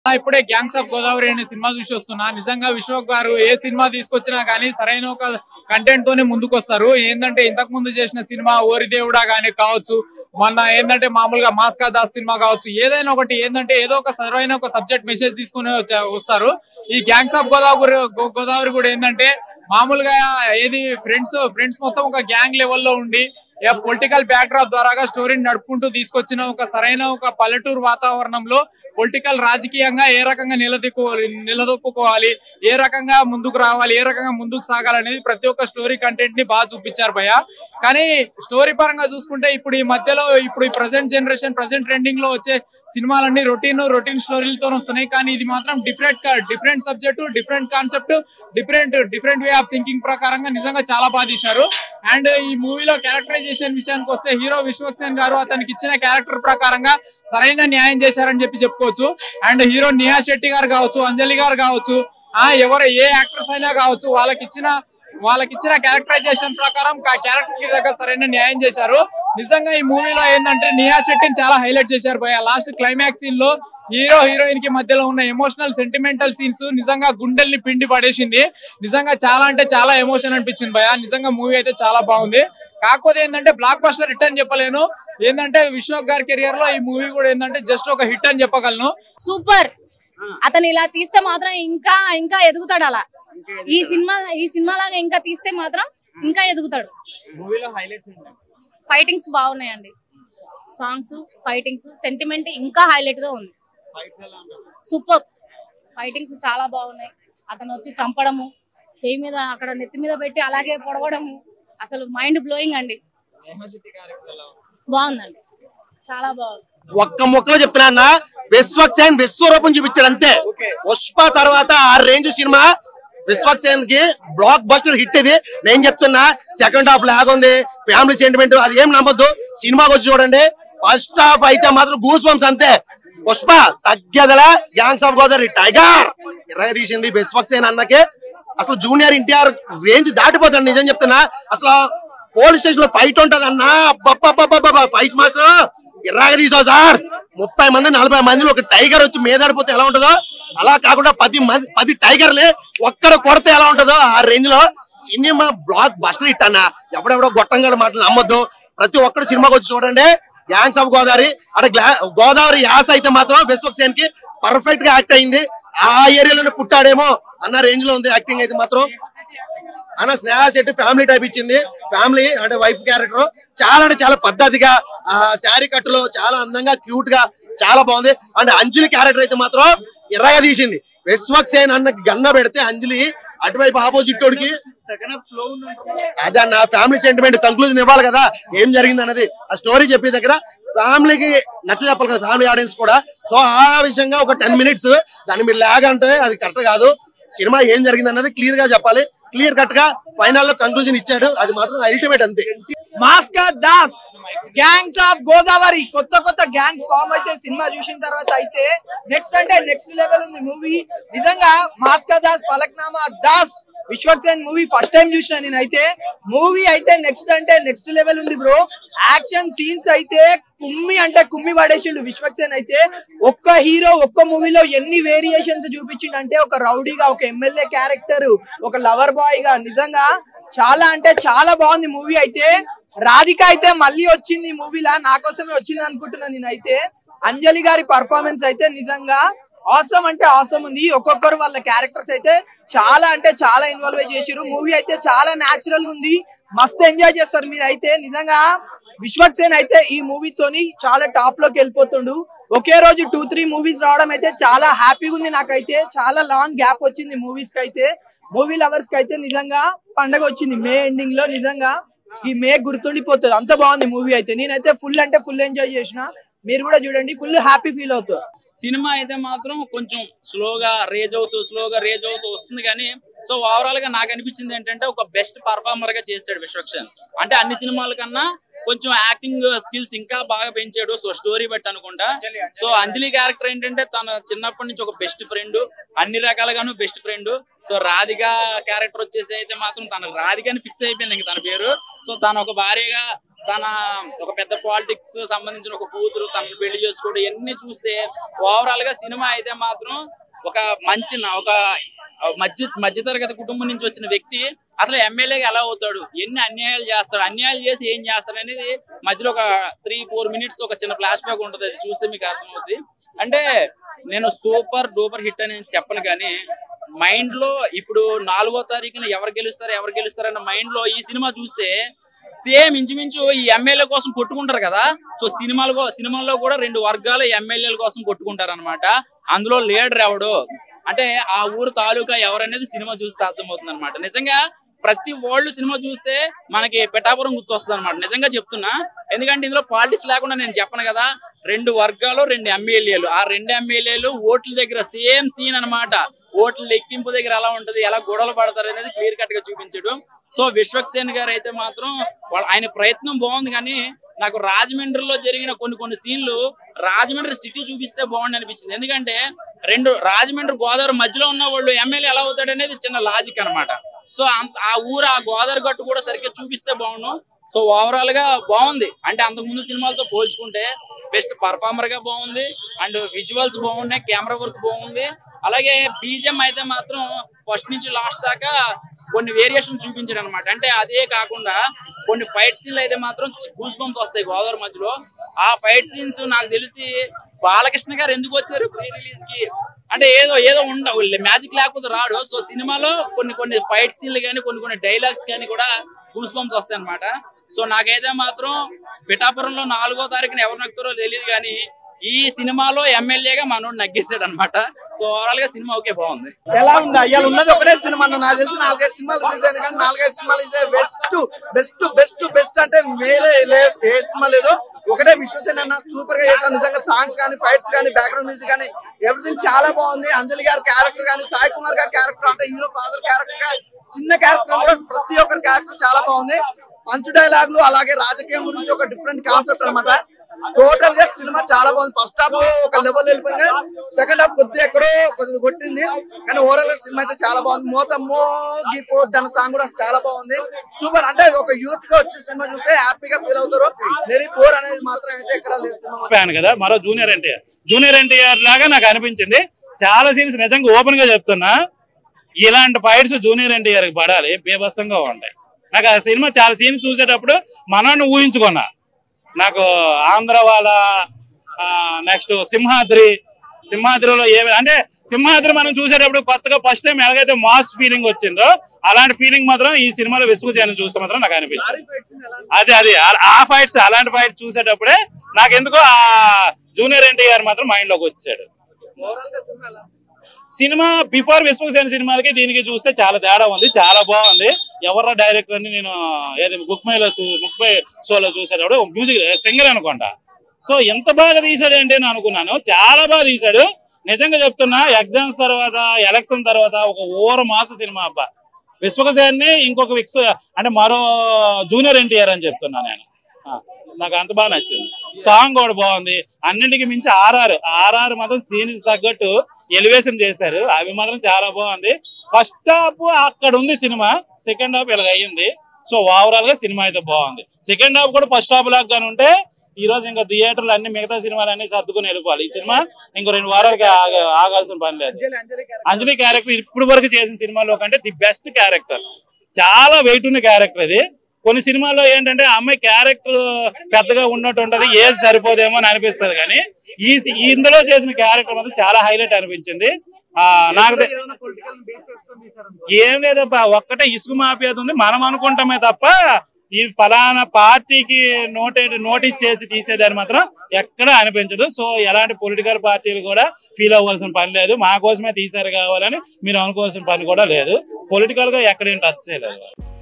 ఆ, ఇప్పుడే gangs of Godavari అనే సినిమా చూసి వస్తున్నా నిజంగా విశ్వక్ గారు ఏ సినిమా తీసుకొచ్చినా గానీ సరైన ఒక కంటెంట్ తోనే ముందుకు వస్తారు ఏంటంటే ఇంతకు ముందు చేసిన సినిమా ఓరి దేవుడా గానీ కావచ్చు మొన్న ఏంటంటే మామూలుగా మాస్కా దాస్ సినిమా కావచ్చు ఏదైనా ఒకటి ఏంటంటే ఏదో ఒక సరైన ఒక సబ్జెక్ట్ మెసేజ్ తీసుకుని వచ్చా- వస్తారు ఈ గ్యాంగ్స్ ఆఫ్ గోదావరి గో- గోదావరి కూడా ఏంటంటే మామూలుగా ఏది ఫ్రెండ్స్ ఫ్రెండ్స్ మొత్తం ఒక గ్యాంగ్ లెవెల్లో ఉండి పొలిటికల్ బ్యాక్డ్రాప్ ద్వారాగా స్టోరీని నడుపుకుంటూ తీసుకొచ్చిన ఒక సరైన ఒక పల్లెటూరు వాతావరణంలో పొలిటికల్ రాజకీయంగా ఏ రకంగా నిలదొక్కోవాలి నిలదొక్కుకోవాలి ఏ రకంగా ముందుకు రావాలి ఏ రకంగా ముందుకు సాగాలనేది ప్రతి ఒక్క స్టోరీ కంటెంట్ ని బాగా చూపించారు భయ్య కానీ స్టోరీ పరంగా చూసుకుంటే ఇప్పుడు ఈ మధ్యలో ఇప్పుడు ఈ ప్రజెంట్ జనరేషన్ ప్రజెంట్ ట్రెండింగ్ లో వచ్చే సినిమాలన్నీ రొటీన్ రొటీన్ స్టోరీలతో వస్తున్నాయి కానీ ఇది మాత్రం different different subject different concept different different way of thinking ప్రకారంగా నిజంగా చాలా బాగా తీశారు అండ్ ఈ మూవీలో క్యారెక్టరైజేషన్ విషయానికి వస్తే హీరో విశ్వక్సేన్ గారు అతనికి ఇచ్చిన క్యారెక్టర్ ప్రకారంగా సరైన న్యాయం చేశారని చెప్పి చెప్పుకోవచ్చు అండ్ హీరో నిహా శెట్టి గారు కావచ్చు అంజలి గారు కావచ్చు ఆ ఎవరు ఏ యాక్టర్స్ అయినా కావచ్చు వాళ్ళకి ఇచ్చిన వాళ్ళకి ఇచ్చిన క్యారెక్టరైజేషన్ ప్రకారం క్యారెక్టర్ కి దగ్గర సరైన న్యాయం చేశారు నిజంగా ఈ మూవీలో ఏంటంటే నిహా శెట్టిని చాలా హైలైట్ చేశారు భయ లాస్ట్ క్లైమాక్స్ సీన్ లో హీరో హీరోయిన్ కి మధ్యలో ఉన్న ఎమోషనల్ సెంటిమెంటల్ సీన్స్ నిజంగా గుండెల్ని పిండి పడేసింది నిజంగా చాలా అంటే చాలా ఎమోషన్ అనిపించింది భయ నిజంగా మూవీ అయితే చాలా బాగుంది కాకపోతే ఏంటంటే బ్లాక్ బస్టర్ హిట్ అని చెప్పలేను ఏంటంటే విశ్వక్ గారి కెరియర్ లో ఈ మూవీ కూడా ఏంటంటే జస్ట్ ఒక హిట్ అని చెప్పగలను సూపర్ అతను ఇలా తీస్తే మాత్రం ఇంకా ఇంకా ఎదుగుతాడు అలా ఈ సినిమా ఈ సినిమా లాగా ఇంకా తీస్తే మాత్రం ఇంకా ఎదుగుతాడు మూవీలో హైలైట్స్ ఫైటింగ్స్ బాగున్నాయండి సాంగ్స్ ఫైటింగ్స్ సెంటిమెంట్ ఇంకా హైలైట్ గా ఉంది సూపర్ ఫైటింగ్స్ చాలా బాగున్నాయి అతను వచ్చి చంపడము చేయి మీద అక్కడ నెత్తి మీద పెట్టి అలాగే పొడవడము అసలు మైండ్ బ్లోయింగ్ అండి బాగుందండి చాలా బాగుంది ఒక్క ముక్కలో చెప్తున్నా విశ్వక్సేన్ విశ్వరూపం చూపించాడు అంతే పుష్ప తర్వాత ఆ రేంజ్ సినిమా విశ్వక్సేన్ కి బ్లాక్ బస్టర్ హిట్ ఇది నేను చెప్తున్నా సెకండ్ హాఫ్ లాగ్ ఉంది ఫ్యామిలీ సెంటిమెంట్ అది ఏం నమ్మొద్దు సినిమాకి వచ్చి చూడండి ఫస్ట్ హాఫ్ అయితే మాత్రం గూస్ బంప్స్ అంతే పుష్ప తగ్గదల గ్యాంగ్స్ ఆఫ్ గోదావరి టైగర్ ఎర్రగా తీసింది విశ్వక్సేన్ అన్నకి అసలు జూనియర్ ఎన్టీఆర్ రేంజ్ దాటిపోతాడు నిజం చెప్తున్నా అసలు పోలీస్ స్టేషన్ లో ఫైట్ ఉంటది అన్న ఫైట్ మాస్టర్ ఎర్రాగా తీసావు సార్ ముప్పై మంది నలభై మందిలో ఒక టైగర్ వచ్చి మీదాడిపోతే ఎలా ఉంటుందో అలా కాకుండా పది మంది పది టైగర్లే ఒక్కడ కొడితే ఎలా ఉంటుందో ఆ రేంజ్ లో సినిమా బ్లాక్ బస్టర్ హిట్ అన్న ఎవడెవడో గొట్టంగా మాటలు నమ్మొద్దు ప్రతి ఒక్కరు సినిమాకి వచ్చి చూడండి గ్యాంగ్స్ ఆఫ్ గోదావరి అక్కడ గ్లా- గోదావరి యాస అయితే మాత్రం విశ్వక్సేన్ కి పర్ఫెక్ట్ గా యాక్ట్ అయింది ఆ ఏరియాలోనే పుట్టాడేమో అన్న రేంజ్ లో ఉంది యాక్టింగ్ అయితే మాత్రం అన్న స్నేహ శెట్టి ఫ్యామిలీ టైప్ ఇచ్చింది ఫ్యామిలీ అంటే వైఫ్ క్యారెక్టర్ చాలా అంటే చాలా పద్ధతిగా ఆ శారీ కట్టులో చాలా అందంగా క్యూట్ గా చాలా బాగుంది అండ్ అంజలి క్యారెక్టర్ అయితే మాత్రం ఎర్రగా తీసింది విశ్వక్సేన్ అన్న గన్న పెడితే అంజలి అటువైపు ఆపోజిట్ వాడికి అదే అన్న ఫ్యామిలీ సెంటిమెంట్ కంక్లూజన్ ఇవ్వాలి కదా ఏం జరిగింది అన్నది ఆ స్టోరీ చెప్పే దగ్గర ఫ్యామిలీకి నచ్చ చెప్పాలి కదా ఫ్యామిలీ ఆడియన్స్ కూడా సో ఆ విషయంగా ఒక టెన్ మినిట్స్ దాన్ని మీరు లాగ్ అంటే అది కరెక్ట్ కాదు సినిమా ఏం జరిగింది అన్నది క్లియర్ గా చెప్పాలి క్లియర్ కట్ గా ఫైనల్ లో కంక్లూజన్ ఇచ్చాడు అది మాత్రం అల్టిమేట్ అంతే మాస్కా దాస్ గ్యాంగ్స్ ఆఫ్ గోదావరి కొత్త కొత్త గ్యాంగ్స్ ఫామ్ అయితే సినిమా చూసిన తర్వాత అయితే నెక్స్ట్ అంటే నెక్స్ట్ లెవెల్ ఉంది మూవీ నిజంగా మాస్కా Das Falaknuma Das Vishwaksen movie first time చూసిన నేనైతే మూవీ అయితే నెక్స్ట్ అంటే నెక్స్ట్ లెవెల్ ఉంది బ్రో యాక్షన్ సీన్స్ అయితే కుమ్మి అంటే కుమ్మి పడేసిండు విశ్వక్సేన్ అయితే ఒక్క హీరో ఒక్క మూవీలో ఎన్ని వేరియేషన్స్ చూపించిండు అంటే ఒక రౌడీగా ఒక ఎమ్మెల్యే క్యారెక్టర్ ఒక లవర్ బాయ్ గా నిజంగా చాలా అంటే చాలా బాగుంది మూవీ అయితే రాధిక అయితే మళ్ళీ వచ్చింది ఈ మూవీలా నా కోసమే వచ్చింది అనుకుంటున్నాను నేనైతే అంజలి గారి పర్ఫార్మెన్స్ అయితే నిజంగా ఆసమ్ అంటే ఆసమ్ ఉంది ఒక్కొక్కరు వాళ్ళ క్యారెక్టర్స్ అయితే చాలా అంటే చాలా ఇన్వాల్వ్ చేసారు మూవీ అయితే చాలా న్యాచురల్ గా ఉంది మస్తు ఎంజాయ్ చేస్తారు మీరు అయితే నిజంగా విశ్వక్సేన్ అయితే ఈ మూవీతోని చాలా టాప్ లోకి వెళ్ళిపోతుండు ఒకే రోజు టూ త్రీ మూవీస్ రావడం అయితే చాలా హ్యాపీగా ఉంది నాకైతే చాలా లాంగ్ గ్యాప్ వచ్చింది మూవీస్ కి అయితే మూవీ లవర్స్ కి అయితే నిజంగా పండగ వచ్చింది మే ఎండింగ్ లో నిజంగా ఈ మే గుర్తుండిపోతుంది అంత బాగుంది మూవీ అయితే నేనైతే ఫుల్ అంటే ఫుల్ ఎంజాయ్ చేసిన మీరు కూడా చూడండి ఫుల్ హ్యాపీ ఫీల్ అవుతారు సినిమా అయితే మాత్రం కొంచెం స్లోగా రేజ్ అవుతూ స్లోగా రేజ్ అవుతూ వస్తుంది కానీ సో ఓవరాల్ గా నాకు అనిపించింది ఏంటంటే ఒక బెస్ట్ పర్ఫార్మర్ గా చేశాడు విశ్వక్షన్ అంటే అన్ని సినిమాల కన్నా కొంచెం యాక్టింగ్ స్కిల్స్ ఇంకా బాగా పెంచాడు సో స్టోరీ బట్టి అనుకుంటా సో అంజలి క్యారెక్టర్ ఏంటంటే తన చిన్నప్పటి నుంచి ఒక బెస్ట్ ఫ్రెండ్ అన్ని రకాలుగాను best friend so Radhika character వచ్చేసి అయితే మాత్రం తన రాధికని ఫిక్స్ అయిపోయింది ఇంక తన పేరు సో తను ఒక భార్యగా తన ఒక పెద్ద పాలిటిక్స్ సంబంధించిన ఒక కూతురు తనని పెళ్లి చేసుకోవడం ఇవన్నీ చూస్తే ఓవరాల్ గా సినిమా అయితే మాత్రం ఒక మంచి న- ఒక మధ్య మధ్యతరగతి కుటుంబం నుంచి వచ్చిన వ్యక్తి అసలు ఎమ్మెల్యేగా ఎలా అవుతాడు ఎన్ని అన్యాయాలు చేస్తాడు అన్యాయాలు చేసి ఏం చేస్తాడు అనేది మధ్యలో ఒక త్రీ ఫోర్ మినిట్స్ ఒక చిన్న ఫ్లాష్ బ్యాక్ ఉంటుంది అది చూస్తే మీకు అర్థమవుతుంది అంటే నేను సూపర్ డూపర్ హిట్ అని చెప్పను కానీ మైండ్ లో ఇప్పుడు నాలుగో తారీఖున ఎవరు గెలుస్తారు ఎవరు గెలుస్తారు అన్న మైండ్ లో ఈ సినిమా చూస్తే సేమ్ ఇంచుమించు ఈ ఎమ్మెల్యే కోసం కొట్టుకుంటారు కదా సో సినిమాలో సినిమాల్లో కూడా రెండు వర్గాల ఎమ్మెల్యేల కోసం కొట్టుకుంటారు అనమాట అందులో లీడర్ ఎవడు అంటే ఆ ఊరు తాలూకా ఎవరనేది సినిమా చూస్తే అర్థమవుతుంది అనమాట నిజంగా ప్రతి వాళ్ళు సినిమా చూస్తే మనకి పిఠాపురం గుర్తొస్తుంది అనమాట నిజంగా చెప్తున్నా ఎందుకంటే ఇందులో పాలిటిక్స్ లేకుండా నేను చెప్పను కదా రెండు వర్గాలు రెండు ఎమ్మెల్యేలు ఆ రెండు ఎమ్మెల్యేలు ఓట్ల దగ్గర సేమ్ సీన్ అన్నమాట ఓట్ల లెక్కింపు దగ్గర ఎలా ఉంటది ఎలా గొడవలు పడతారు అనేది క్లియర్ కట్ గా చూపించడం సో విశ్వక్సేన్ గారు అయితే మాత్రం వాళ్ళ ఆయన ప్రయత్నం బాగుంది కానీ నాకు రాజమండ్రిలో జరిగిన కొన్ని కొన్ని సీన్లు రాజమండ్రి సిటీ చూపిస్తే బాగుంది అనిపించింది ఎందుకంటే రెండు రాజమండ్రి గోదావరి మధ్యలో ఉన్న వాళ్ళు ఎమ్మెల్యే ఎలా అవుతాడు అనేది చిన్న లాజిక్ అన్నమాట సో అంత ఆ ఊరు ఆ గోదావరి గట్టు కూడా సరిగ్గా చూపిస్తే బాగుండు సో ఓవరాల్ గా బాగుంది అంటే అంతకు ముందు సినిమాలతో పోల్చుకుంటే బెస్ట్ పర్ఫార్మర్ గా బాగుంది అండ్ విజువల్స్ బాగున్నాయి కెమెరా వర్క్ బాగుంది అలాగే బీజిఎం అయితే మాత్రం ఫస్ట్ నుంచి లాస్ట్ దాకా కొన్ని వేరియేషన్ చూపించాడు అనమాట అంటే అదే కాకుండా కొన్ని ఫైట్ సీన్లు అయితే మాత్రం గూస్ బంప్స్ వస్తాయి గోదావరి మధ్యలో ఆ ఫైట్ సీన్స్ నాకు తెలిసి బాలకృష్ణ గారు ఎందుకు వచ్చారు ప్రీ రిలీజ్ కి అంటే ఏదో ఏదో ఉండ మ్యాజిక్ లేకపోతే రాడు సో సినిమాలో కొన్ని కొన్ని ఫైట్ సీన్లు కానీ కొన్ని కొన్ని డైలాగ్స్ కానీ కూడా గూస్ బంప్స్ వస్తాయి అనమాట సో నాకైతే మాత్రం పిఠాపురంలో నాలుగో తారీఖున ఎవరు నక్కుతారో తెలియదు కానీ ఈ సినిమాలో ఎమ్మెల్యేగా మనోడు నగ్గేసాడు అనమాట సో ఓవరాల్ గా సినిమా ఓకే బాగుంది ఎలా ఉందా ఇవాళ ఉన్నది ఒకటే సినిమా అన్న నాకు తెలిసి నాలుగైదు సినిమాలు రిలీజ్ అయింది కానీ నాలుగైదు సినిమాలు ఇదే బెస్ట్ బెస్ట్ బెస్ట్ బెస్ట్ అంటే వేరే లే- ఏ సినిమా లేదు ఒకటే విశ్వసేన అన్న సూపర్ గా చేశారు నిజంగా సాంగ్స్ కానీ ఫైట్స్ కానీ బ్యాక్గ్రౌండ్ మ్యూజిక్ కానీ ఎవ్రీథింగ్ చాలా బాగుంది అంజలి గారి క్యారెక్టర్ కానీ సాయి కుమార్ గారి క్యారెక్టర్ అంటే హీరో ఫాదర్ క్యారెక్టర్ గా చిన్న క్యారెక్టర్ కూడా ప్రతి ఒక్కరి క్యారెక్టర్ చాలా బాగుంది పంచ్ డైలాగులు అలాగే రాజకీయం గురించి ఒక డిఫరెంట్ కాన్సెప్ట్ అన్నమాట టోటల్ గా సినిమా చాలా బాగుంది ఫస్ట్ హాఫ్ ఒక లెవెల్ వెళ్ళిపోయింది సెకండ్ హాఫ్ కొద్దిగా ఎక్కడో కొద్దిగా కొట్టింది కానీ ఓవరాల్ గా సినిమా అయితే చాలా బాగుంది మోత మోగిపో దాని సాంగ్ కూడా చాలా బాగుంది సూపర్ అంటే ఒక యూత్ గా వచ్చే సినిమా చూస్తే హ్యాపీగా ఫీల్ అవుతారు నెరి పోర్ అనేది మాత్రం అయితే ఎక్కడ లేదు సినిమా ఫ్యాన్ కదా మరో జూనియర్ ఎన్టీఆర్ జూనియర్ ఎన్టీఆర్ లాగా నాకు అనిపించింది చాలా సీన్స్ నిజంగా ఓపెన్ గా చెప్తున్నా ఇలాంటి ఫైట్స్ జూనియర్ ఎన్టీఆర్ కి పడాలి బేబస్తంగా ఉంటాయి నాకు ఆ సినిమా చాలా సీన్ చూసేటప్పుడు మనల్ని ఊహించుకున్నా నాకు ఆంధ్ర వాళ్ళ నెక్స్ట్ సింహాద్రి సింహాద్రిలో ఏ అంటే సింహాద్రి మనం చూసేటప్పుడు కొత్తగా ఫస్ట్ టైం ఎలాగైతే మాస్ ఫీలింగ్ వచ్చిందో అలాంటి ఫీలింగ్ మాత్రం ఈ సినిమాలో విసుగు చేయని చూస్తే మాత్రం నాకు అనిపించింది అదే అది ఆ- ఆ ఫైట్స్ అలాంటి ఫైట్ చూసేటప్పుడే నాకు ఎందుకో ఆ జూనియర్ ఎన్టీఆర్ మాత్రం మైండ్ లోకి వచ్చాడు సినిమా బిఫోర్ విశ్వసేన సినిమాలకి దీనికి చూస్తే చాలా తేడా ఉంది చాలా బాగుంది ఎవరు డైరెక్టర్ అని నేను ఏది బుక్ మైలో బుక్ మై షోలో చూసేటప్పుడు మ్యూజిక్ సింగర్ అనుకుంటా సో ఎంత బాగా తీసాడు అంటే నేను అనుకున్నాను చాలా బాగా తీసాడు నిజంగా చెప్తున్నా ఎగ్జామ్స్ తర్వాత ఎలక్షన్ తర్వాత ఒక ఓవర మాస సినిమా అబ్బా విశ్వసేన్ని ఇంకొక విక్స్ అంటే మరో జూనియర్ ఎన్టీఆర్ అని చెప్తున్నా నేను ఆ, నాకు అంత బాగా నచ్చింది సాంగ్ కూడా బాగుంది అన్నింటికి మించి ఆర్ఆర్ ఆర్ఆర్ మాత్రం సీన్స్ తగ్గట్టు ఎలివేషన్ చేశారు అవి మాత్రం చాలా బాగుంది ఫస్ట్ హాఫ్ అక్కడ ఉంది సినిమా సెకండ్ హాఫ్ ఇలాగ అయ్యింది సో ఓవరాల్ గా సినిమా అయితే బాగుంది సెకండ్ హాఫ్ కూడా ఫస్ట్ హాఫ్ లాగా గాని ఉంటే ఈ రోజు ఇంకా థియేటర్లు అన్ని మిగతా సినిమాలు అన్ని సర్దుకుని వెళ్ళిపోవాలి ఈ సినిమా ఇంకో రెండు వారాలకి ఆగ- ఆగాల్సిన పని లేదు అంజలి క్యారెక్టర్ ఇప్పుడు వరకు చేసిన సినిమాలో కంటే ది బెస్ట్ క్యారెక్టర్ చాలా వెయిట్ ఉన్న క్యారెక్టర్ ఇది కొన్ని సినిమాల్లో ఏంటంటే ఆ అమ్మాయి క్యారెక్టర్ పెద్దగా ఉన్నట్టు ఉంటది ఏజ్ సరిపోదేమో అని అనిపిస్తుంది కానీ ఈ సి- ఈ ఇందులో చేసిన క్యారెక్టర్ మాత్రం చాలా హైలైట్ అనిపించింది ఆ నాకు తె- ఏం లేదబ్బా ఒక్కటే ఇసుక మాఫియా ఉంది మనం అనుకుంటామే తప్ప ఈ ఫలానా పార్టీకి నోటెడ్ నోటీస్ చేసి తీసేదాన్ని మాత్రం ఎక్కడా అనిపించదు సో ఎలాంటి పొలిటికల్ పార్టీలు కూడా ఫీల్ అవ్వాల్సిన పని లేదు మా కోసమే తీశారు కావాలని మీరు అనుకోవాల్సిన పని కూడా లేదు పొలిటికల్ గా ఎక్కడేం టచ్ చేయలేదు